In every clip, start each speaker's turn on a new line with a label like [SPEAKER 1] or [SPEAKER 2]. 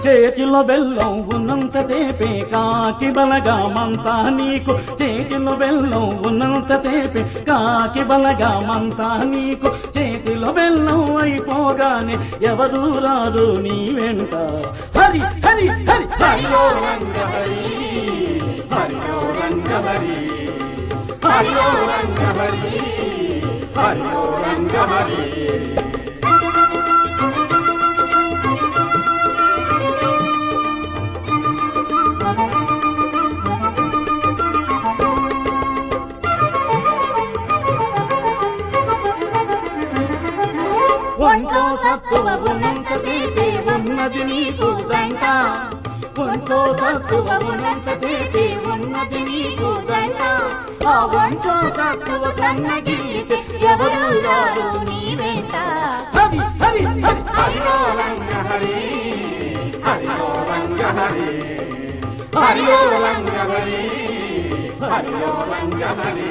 [SPEAKER 1] చేతిలో బెల్లం ఉన్నంతసేపే కాకి బలగామంతా నీకు చేతిలో బెల్లం ఉన్నంతసేపే కాకి బలగామంతా నీకు చేతిలో బెల్లం అయిపోగానే ఎవరు రారు నీ వెంట హరి హరి హరి హరియో రంగ హరి హరియో రంగ హరి హరియో రంగ హరి హరియో రంగ హరి ఒంట్లో సత్తువ ఉన్నంతసేపే ఉన్నది నీకు జంట ఒంట్లో సత్తువ ఉన్నంతసేపే ఉన్నది నీకు జంట ఆ ఒంట్లో సత్తువ సన్నగిల్లితే ఎవరు రారు నీ వెంట హరి హరి హరి హరియో రంగ హరి హరియో రంగ హరి హరియో రంగ హరి హరియో రంగ హరి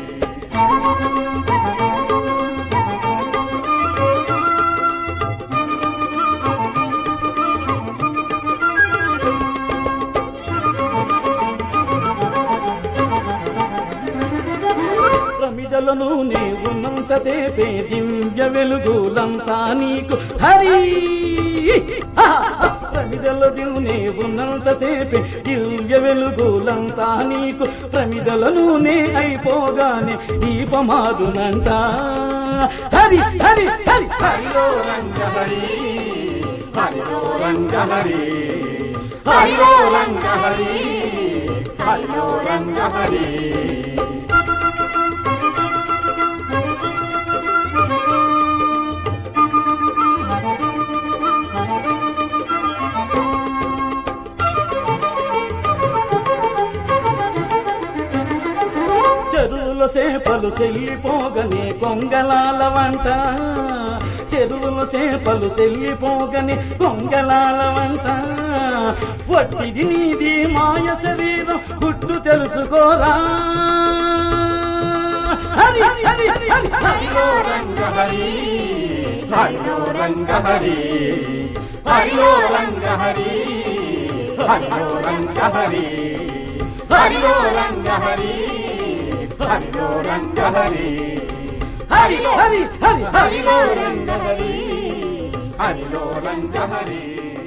[SPEAKER 1] ప్రమిదల నూనె ఉన్నంతసేపే దివ్య వెలుగులంతా నీకు హరి ప్రమిదల నూనె ఉన్నంతసేపే దివ్య వెలుగులంతా నీకు ప్రమిదల నూనె అయిపోగానే దీపమాదునంట హరి హరి హరి హరిలో రంగ హరి హరిలో రంగ హరి హరిలో రంగ హరి హరిలో రంగ హరి చెరువుల సేపలు చెల్లిపోగని కొంగలాల వంట చెరువుల సేపలు చెల్లిపోగని కొంగలాల వంట వట్టిది నీది మాయ శరీరం గుట్టు తెలుసుకోరా హరి హరి హరి హరిలో రంగ హరి హరిలో రంగ హరి హరిలో రంగ హరి హరిలో రంగ హరి హరిలో రంగ హరి హరిలో రంగ హరి హరి హరి హరి హరిలో రంగ హరి హరిలో రంగ హరి